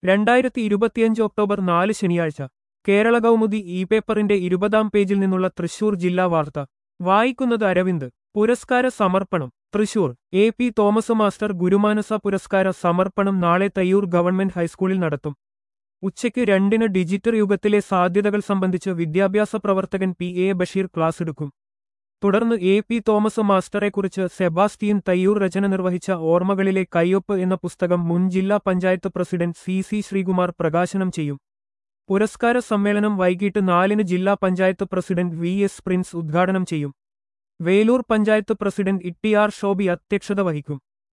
രണ്ടായിരത്തി ഇരുപത്തിയഞ്ച് ഒക്ടോബർ നാല് ശനിയാഴ്ച കേരള കൗമുദി ഇ പേപ്പറിന്റെ ഇരുപതാം പേജിൽ നിന്നുള്ള തൃശൂർ ജില്ലാ വാർത്ത വായിക്കുന്നത് അരവിന്ദ് പുരസ്കാര സമർപ്പണം Thrissur A P Thomas master ഗുരുമാനസ പുരസ്കാര സമർപ്പണം നാളെ തയ്യൂർ ഗവൺമെന്റ് ഹൈസ്കൂളിൽ നടത്തും ഉച്ചയ്ക്ക് രണ്ടിന് ഡിജിറ്റൽ യുഗത്തിലെ സാധ്യതകൾ സംബന്ധിച്ച് വിദ്യാഭ്യാസ പ്രവർത്തകൻ പി എ ബഷീർ ക്ലാസ് എടുക്കും തുടർന്ന് എ പി തോമസ് മാസ്റ്ററെക്കുറിച്ച് സെബാസ്റ്റ്യൻ തയ്യൂർ രചന നിർവഹിച്ച ഓർമ്മകളിലെ കയ്യൊപ്പ് എന്ന പുസ്തകം മുൻ ജില്ലാ panchayat president C C Sreekumar പ്രകാശനം ചെയ്യും പുരസ്കാര സമ്മേളനം വൈകിട്ട് നാലിന് ജില്ലാ panchayat president V S Prince ഉദ്ഘാടനം ചെയ്യും Velur panchayat president E T R Shobi അധ്യക്ഷത വഹിക്കും